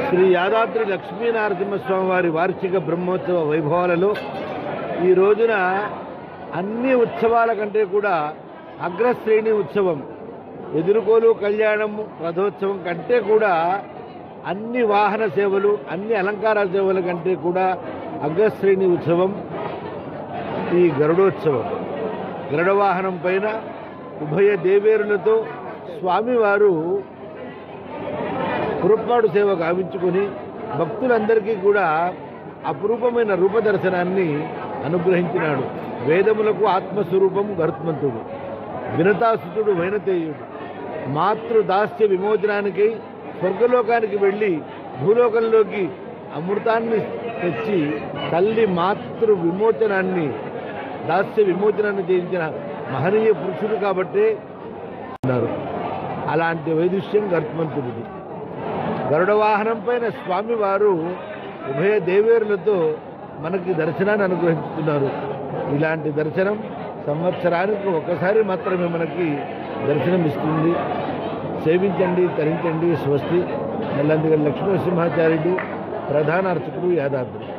శ్రీ యాదాద్రి లక్ష్మీనరసింహస్వామి వారి వార్షిక బ్రహ్మోత్సవ వైభవాలలో ఈ రోజున అన్ని ఉత్సవాల కంటే కూడా అగ్రశ్రేణి ఉత్సవం ఎదుర్కోలు కళ్యాణం రథోత్సవం కంటే కూడా అన్ని వాహన సేవలు అన్ని అలంకార సేవల కంటే కూడా అగ్రశ్రేణి ఉత్సవం ఈ గరుడోత్సవం గరుడ వాహనం పైన ఉభయ దేవేరులతో స్వామివారు పురప్పాడు సేవ గావించుకొని భక్తులందరికీ కూడా అపురూపమైన రూపదర్శనాన్ని అనుగ్రహించినాడు వేదములకు ఆత్మస్వరూపం గరుత్మంతుడు వినతాసుతుడు వైనతేయుడు మాతృదాస్య విమోచనానికి స్వర్గలోకానికి వెళ్ళి భూలోకంలోకి అమృతాన్ని తెచ్చి తల్లి మాతృ విమోచనాన్ని దాస్య విమోచనాన్ని చేయించిన మహనీయ పురుషుడు కాబట్టే ఉన్నారు అలాంటి వైదుష్యం గరుత్మంతుడిది గరుడ వాహనం పైన స్వామివారు ఉభయ దేవేరులతో మనకి దర్శనాన్ని అనుగ్రహిస్తున్నారు ఇలాంటి దర్శనం సంవత్సరానికి ఒకసారి మాత్రమే మనకి దర్శనం ఇస్తుంది సేవించండి తరించండి స్వస్తి నెల్లందిగల లక్ష్మీనరసింహాచార్యుడు ప్రధాన అర్చకుడు యాదాద్రి